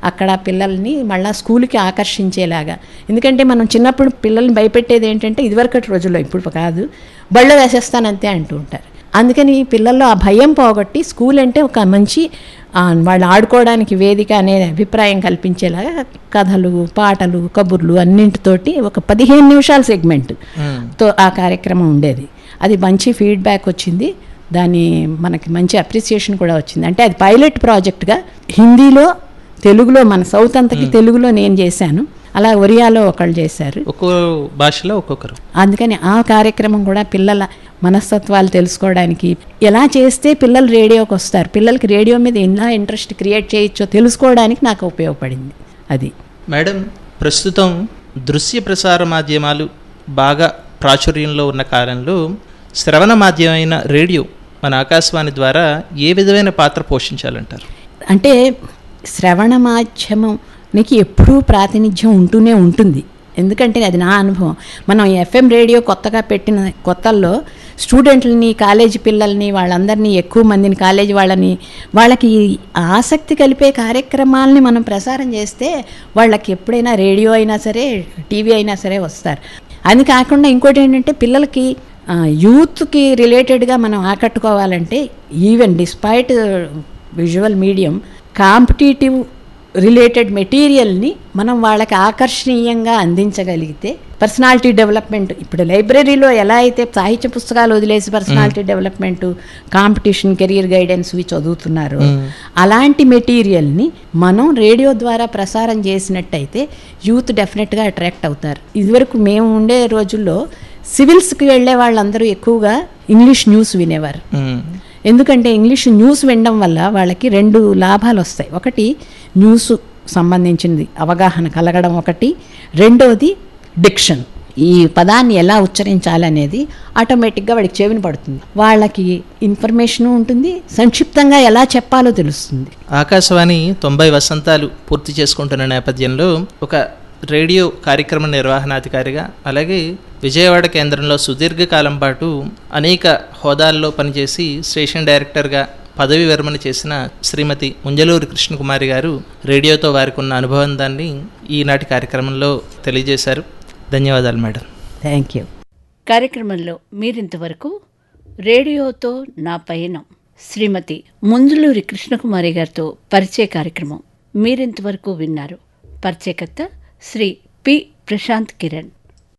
అక్కడ పిల్లల్ని మళ్ళీ స్కూల్కి ఆకర్షించేలాగా ఎందుకంటే మనం చిన్నప్పుడు పిల్లల్ని భయపెట్టేది ఏంటంటే ఇదివరకటి రోజుల్లో ఇప్పుడు కాదు బళ్ళ వేసేస్తానంతే అంటూ ఉంటారు అందుకని పిల్లల్లో ఆ భయం పోగొట్టి స్కూల్ అంటే ఒక మంచి ఆ, వాళ్ళు ఆడుకోవడానికి వేదిక అనే అభిప్రాయం కల్పించేలాగా కథలు పాటలు కబుర్లు అన్నింటితోటి ఒక పదిహేను నిమిషాల సెగ్మెంట్ తో ఆ కార్యక్రమం ఉండేది అది మంచి ఫీడ్బ్యాక్ వచ్చింది దాని మనకి మంచి అప్రిసియేషన్ కూడా వచ్చింది అంటే అది పైలట్ ప్రాజెక్ట్గా హిందీలో తెలుగులో మన సౌత్ అంతకి తెలుగులో నేను చేశాను అలా ఒరియాలో ఒకళ్ళు చేశారు ఒక్కో భాషలో ఒక్కొక్కరు అందుకని ఆ కార్యక్రమం కూడా పిల్లల మనస్తత్వాలు తెలుసుకోవడానికి ఎలా చేస్తే పిల్లలు రేడియోకి వస్తారు పిల్లలకి రేడియో మీద ఎలా ఇంట్రెస్ట్ క్రియేట్ చేయొచ్చో తెలుసుకోవడానికి నాకు ఉపయోగపడింది అది మేడం ప్రస్తుతం దృశ్య ప్రసార మాధ్యమాలు బాగా ప్రాచుర్యంలో ఉన్న కాలంలో శ్రవణ మాధ్యమైన రేడియో మన ఆకాశవాణి ద్వారా ఏ విధమైన పాత్ర పోషించాలంటారు అంటే శ్రవణ మాధ్యమంకి ఎప్పుడూ ప్రాతినిధ్యం ఉంటూనే ఉంటుంది ఎందుకంటే అది నా అనుభవం మనం ఎఫ్ఎం రేడియో కొత్తగా పెట్టిన కొత్తల్లో స్టూడెంట్లని కాలేజీ పిల్లల్ని వాళ్ళందరినీ ఎక్కువ మందిని కాలేజీ వాళ్ళని వాళ్ళకి ఆసక్తి కలిపే కార్యక్రమాలని మనం ప్రసారం చేస్తే వాళ్ళకి ఎప్పుడైనా రేడియో అయినా సరే టీవీ అయినా సరే వస్తారు అది కాకుండా ఇంకోటి ఏంటంటే పిల్లలకి ఆ, యూత్కి రిలేటెడ్గా మనం ఆకట్టుకోవాలంటే even despite visual medium competitive related మెటీరియల్ని మనం వాళ్ళకి ఆకర్షణీయంగా అందించగలిగితే పర్సనాలిటీ డెవలప్మెంట్ ఇప్పుడు లైబ్రరీలో ఎలా అయితే సాహిత్య పుస్తకాలు వదిలేసి personality development competition career guidance ఇవి చదువుతున్నారు అలాంటి మెటీరియల్ని మనం రేడియో ద్వారా ప్రసారం చేసినట్టయితే యూత్ డెఫినెట్గా అట్రాక్ట్ అవుతారు ఇదివరకు మేము ఉండే రోజుల్లో సివిల్స్కి వెళ్ళే వాళ్ళందరూ ఎక్కువగా ఇంగ్లీష్ న్యూస్ వినేవారు మ్మ్. ఎందుకంటే ఇంగ్లీష్ న్యూస్ వినడం వల్ల వాళ్ళకి రెండు లాభాలు వస్తాయి ఒకటి న్యూస్ సంబంధించింది అవగాహన కలగడం ఒకటి రెండోది డిక్షన్ ఈ పదాన్ని ఎలా ఉచ్చరించాలనేది ఆటోమేటిక్గా వాడికి చెవిని పడుతుంది వాళ్ళకి ఇన్ఫర్మేషన్ ఉంటుంది సంక్షిప్తంగా ఎలా చెప్పాలో తెలుస్తుంది ఆకాశవాణి తొంభై వసంతాలు పూర్తి చేసుకుంటున్న నేపథ్యంలో ఒక రేడియో కార్యక్రమ నిర్వహణాధికారిగా అలాగే విజయవాడ కేంద్రంలో సుదీర్ఘకాలం పాటు అనేక హోదాల్లో పనిచేసి స్టేషన్ డైరెక్టర్గా పదవి విరమణ చేసిన శ్రీమతి ముంజలూరి కృష్ణకుమారి గారు రేడియోతో వారికి ఉన్న అనుభవందాన్ని ఈనాటి కార్యక్రమంలో తెలియజేశారు ధన్యవాదాలు మేడం థ్యాంక్ యూ కార్యక్రమంలో మీరింతవరకు రేడియోతో నా పయనం శ్రీమతి ముందులూరి కృష్ణకుమారి గారితో పరిచయ కార్యక్రమం మీరింతవరకు విన్నారు పరిచయకర్త శ్రీ పి ప్రశాంత్ కిరణ్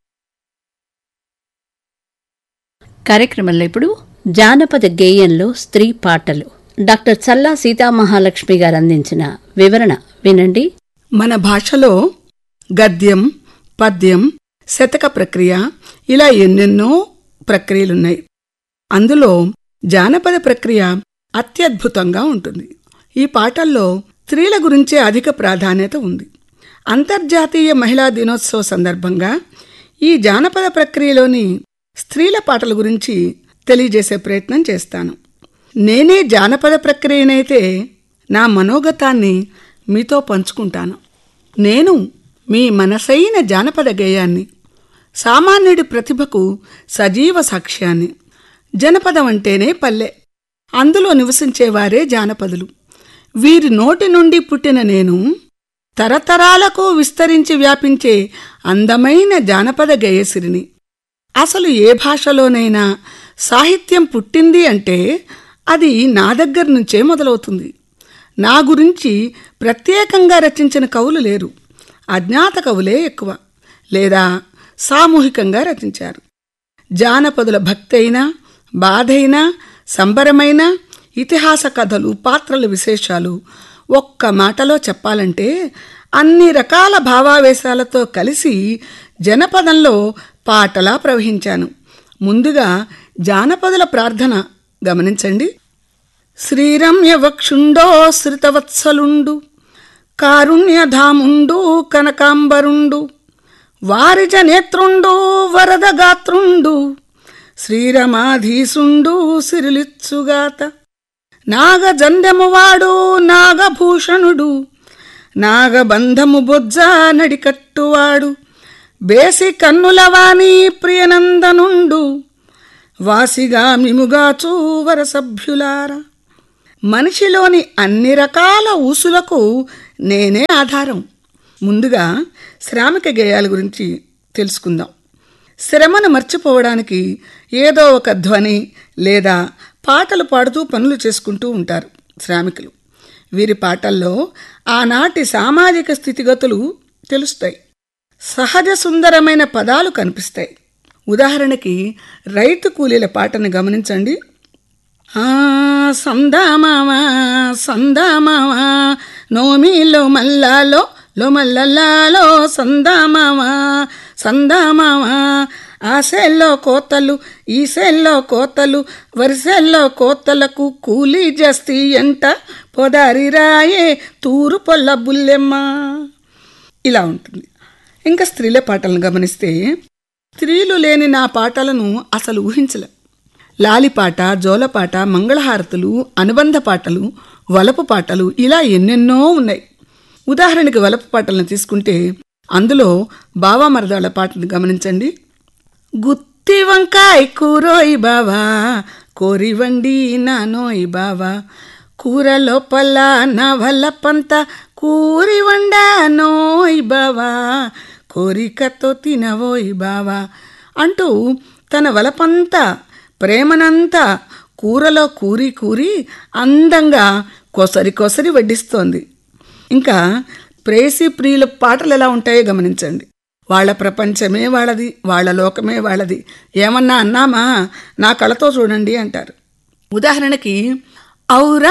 కార్యక్రమంలో ఇప్పుడు జానపద గేయంలో స్త్రీ పాటలు డాక్టర్ చల్లా సీతామహాలక్ష్మి గారు అందించిన వివరణ వినండి మన భాషలో గద్యం పద్యం శతక ప్రక్రియ ఇలా ఎన్నెన్నో ప్రక్రియలున్నాయి అందులో జానపద ప్రక్రియ అత్యద్భుతంగా ఉంటుంది ఈ పాటల్లో స్త్రీల గురించే అధిక ప్రాధాన్యత ఉంది అంతర్జాతీయ మహిళా దినోత్సవ సందర్భంగా ఈ జానపద ప్రక్రియలోని స్త్రీల పాటల గురించి తెలియజేసే ప్రయత్నం చేస్తాను నేనే జానపద ప్రక్రియనైతే నా మనోగతాన్ని మీతో పంచుకుంటాను నేను మీ మనసైన జానపద గేయాన్ని సామాన్యుడి ప్రతిభకు సజీవ సాక్ష్యాన్ని జనపదం అంటేనే పల్లె అందులో నివసించేవారే జానపదులు వీరి నోటి నుండి పుట్టిన నేను తరతరాలకు విస్తరించి వ్యాపించే అందమైన జానపద గేయసిరిని అసలు ఏ భాషలోనైనా సాహిత్యం పుట్టింది అంటే అది నా దగ్గర నుంచే మొదలవుతుంది నా గురించి ప్రత్యేకంగా రచించిన కవులు లేరు అజ్ఞాత కవులే ఎక్కువ లేదా సామూహికంగా రచించారు జానపదుల భక్తైనా బాధైనా సంబరమైన ఇతిహాస కథలు పాత్రల విశేషాలు ఒక్క మాటలో చెప్పాలంటే అన్ని రకాల భావావేశాలతో కలిసి జనపదంలో పాటలా ప్రవహించాను ముందుగా జానపదుల ప్రార్థన గమనించండి శ్రీరమ్యవక్షుండో శ్రితవత్సలుండు కారుణ్యధాముండు కనకాంబరుండు వారిజ నేత్రుండు వరద గాత్రుండు శ్రీరమాధీసుండు సిరిలిచ్చుగాత నాగజందెమువాడు నాగభూషణుడు నాగబంధము బొజ్జ నడికట్టువాడు బేసి కన్నులవాణి ప్రియనందనుండు వాసిగా మిముగాచూ వరసభ్యులారా మనిషిలోని అన్ని రకాల ఊసులకు నేనే ఆధారం ముందుగా శ్రామిక గేయాల గురించి తెలుసుకుందాం శ్రమను మర్చిపోవడానికి ఏదో ఒక ధ్వని లేదా పాటలు పాడుతూ పనులు చేసుకుంటూ ఉంటారు శ్రామికులు వీరి పాటల్లో ఆనాటి సామాజిక స్థితిగతులు తెలుస్తాయి సహజ సుందరమైన పదాలు కనిపిస్తాయి ఉదాహరణకి రైతు కూలీల పాటను గమనించండి ఆ సందామావా సందామావా నోమిలో మల్లాలో లో మల్లల్లాలో సందామావా సందామావా ఆ సెల్లో కోతలు ఈ సెల్లో కోతలు వరిసెల్లో కోతలకు కూలీ జస్తి ఎంట పొదారి రాయే తూరు పొల్ల బుల్లెమ్మ ఇలా ఉంటుంది ఇంకా స్త్రీల పాటలను గమనిస్తే స్త్రీలు లేని నా పాటలను అసలు ఊహించలేం లాలిపాట జోలపాట మంగళహారతులు అనుబంధ పాటలు వలపు పాటలు ఇలా ఎన్నెన్నో ఉన్నాయి ఉదాహరణకి వలపు పాటలను తీసుకుంటే అందులో బావా మరదాళ్ళ పాటను గమనించండి గుత్తి వంకాయ కూరోయి బావా కోరి వండి నానోయి బావా కూర లోపల నా వల్ల పంత కూరి వండానోయ్ బావా కోరికతో తినవోయ్ బావా అంటూ తన వలపంతా ప్రేమనంతా కూరలో కూరి కూరి అందంగా కొసరి కొసరి వడ్డిస్తోంది ఇంకా ప్రేసి ప్రియుల పాటలు ఎలా ఉంటాయో గమనించండి వాళ్ళ ప్రపంచమే వాళ్ళది వాళ్ళ లోకమే వాళ్ళది ఏమన్నా అన్నామా నా కళతో చూడండి అంటారు ఉదాహరణకి ఔరా